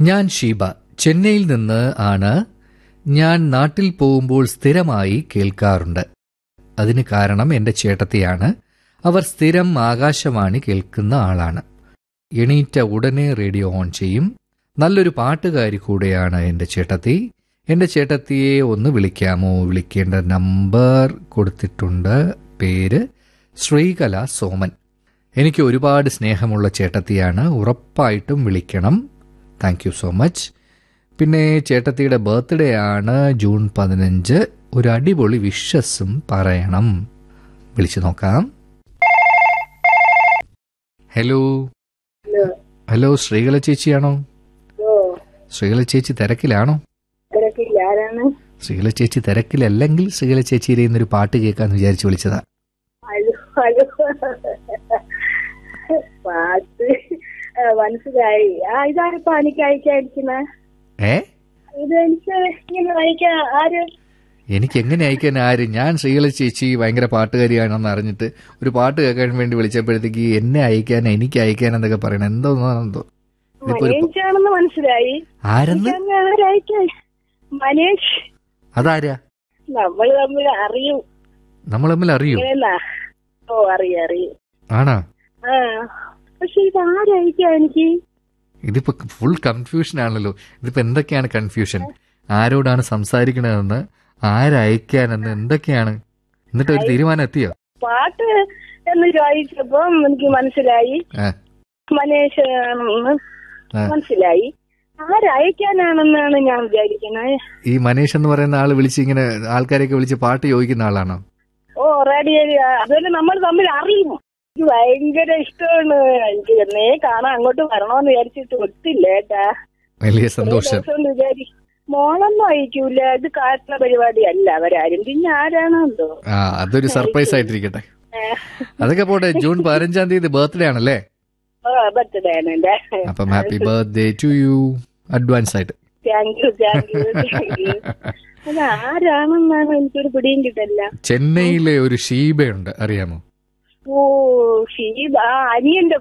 ഞാൻ ഷീബ ചെന്നൈയിൽ നിന്ന് ആണ് ഞാൻ നാട്ടിൽ പോകുമ്പോൾ സ്ഥിരമായി കേൾക്കാറുണ്ട് അതിന് കാരണം എന്റെ ചേട്ടത്തിയാണ് അവർ സ്ഥിരം ആകാശവാണി കേൾക്കുന്ന ആളാണ് എണീറ്റ ഉടനെ റേഡിയോ ഓൺ ചെയ്യും നല്ലൊരു പാട്ടുകാരി കൂടെയാണ് എന്റെ ചേട്ടത്തി എന്റെ ചേട്ടത്തിയെ ഒന്ന് വിളിക്കാമോ വിളിക്കേണ്ട നമ്പർ കൊടുത്തിട്ടുണ്ട് പേര് ശ്രീകല സോമൻ എനിക്ക് ഒരുപാട് സ്നേഹമുള്ള ചേട്ടത്തിയാണ് ഉറപ്പായിട്ടും വിളിക്കണം താങ്ക് യു സോ മച്ച് പിന്നെ ചേട്ടത്തിയുടെ ബർത്ത്ഡേ ആണ് ജൂൺ പതിനഞ്ച് ഒരു അടിപൊളി വിഷസും പറയണം വിളിച്ചു നോക്കാം ഹലോ ഹലോ ഹലോ ശ്രീകല ചേച്ചിയാണോ ഓ ശ്രീകല ചേച്ചി തിരക്കിലാണോ തിരക്കില്ല ആരാണ് ശ്രീകല ചേച്ചി തിരക്കിലല്ലെങ്കിൽ ശ്രീകല ചേച്ചിയുടെ ഇന്നൊരു പാട്ട് കേൾക്കാന്ന് വിചാരിച്ചു വിളിച്ചതാ ഹലോ ഹലോ പാട്ട് ആ, മനസ്സിലായി ആ ഇതാരിപ്പോ എനിക്ക് അയക്കാതിരിക്കുന്ന ഏ ഇത് എനിക്ക് ഇങ്ങനെ അയക്കാൻ ആര് എനിക്ക് എങ്ങനെ അയക്കാൻ ആര് ഞാൻ ശ്രീകല ചേച്ചി ഭയങ്കര പാട്ടുകാരിയാണെന്ന് അറിഞ്ഞിട്ട് ഒരു പാട്ട് കേൾക്കാൻ വേണ്ടി വിളിച്ചപ്പോഴത്തേക്ക് എന്നെ അയക്കാൻ എനിക്ക് അയക്കാൻ എന്നൊക്കെ പറയണം എന്തോ എന്തോ ഇതിപ്പോ ഒരു മനേഷാണെന്ന് മനസ്സിലായി ആരെന്ന് എനിക്ക് അങ്ങ് ആരയക്കാൻ മനേഷ് അതാരാ നമ്മൾ തമ്മിൽ അറിയും നമ്മൾ തമ്മിൽ അറിയൂ ഇങ്ങനെന്നാ ഓ അറിയും അറിയും ആണാ ആ പക്ഷെ ഇത് ആരയക്കാ എനിക്ക് ഇതിപ്പോ ഫുൾ കൺഫ്യൂഷൻ ആണല്ലോ ഇതിപ്പോ എന്തൊക്കെയാണ് കൺഫ്യൂഷൻ ആരോടാണ് സംസാരിക്കണതെന്ന് ആരയക്കാനെന്ന് എന്തൊക്കെയാണ് എന്നിട്ട് ഒരു തീരുമാനം എത്തിയോ പാട്ട് എന്ന് ചോദിച്ചപ്പം എനിക്ക് മനസ്സിലായി ആ, മനേഷ് ആണെന്ന് ആ. മനസ്സിലായി ആരയക്കാനാണെന്നാണ് ഞാൻ വിചാരിക്കുന്നത് ഈ മനീഷ് എന്ന് പറയുന്ന ആള് വിളിച്ച് ഇങ്ങനെ ആൾക്കാരെയൊക്കെ വിളിച്ച് പാട്ട് ചോദിക്കുന്ന ആളാണോ ഓ റേഡിയോ അതുപോലെ നമ്മൾ തമ്മിൽ അറിയും എനിക്ക് ഭയങ്കര ഇഷ്ടമാണ് എനിക്ക് എന്നേ കാണാൻ അങ്ങോട്ട് വരണമെന്ന് വിചാരിച്ചിട്ട് ഒത്തില്ല ഏട്ടാ വലിയ കുറേ സന്തോഷം ദിവസം കൊണ്ട് വിചാരി മോളൊന്നും അയക്കൂല ഇത് കാട്ടുന്ന പരിപാടിയല്ല അവരാരും പിന്നെ ആരാണോ എന്തോ ആ അതൊരു സർപ്രൈസ് ആയിട്ടിരിക്കട്ടെ അതൊക്കെ പോട്ടെ ജൂൺ പതിനഞ്ചാം തീയതി ബർത്ത്ഡേ ആണല്ലേ ഓ ബർത്ത്ഡേ ആണ് എന്റെ അപ്പം happy birthday to you advance ആയിട്ട് thank you thank you thank you അത് ആരാണെന്നാണ് എനിക്കൊരു പിടിയും കിട്ടില്ല ചെന്നൈയിലെ ഒരു ഷീബയുണ്ട് അറിയാമോ ഓ ഷീബ ആ, അനിയന്റെ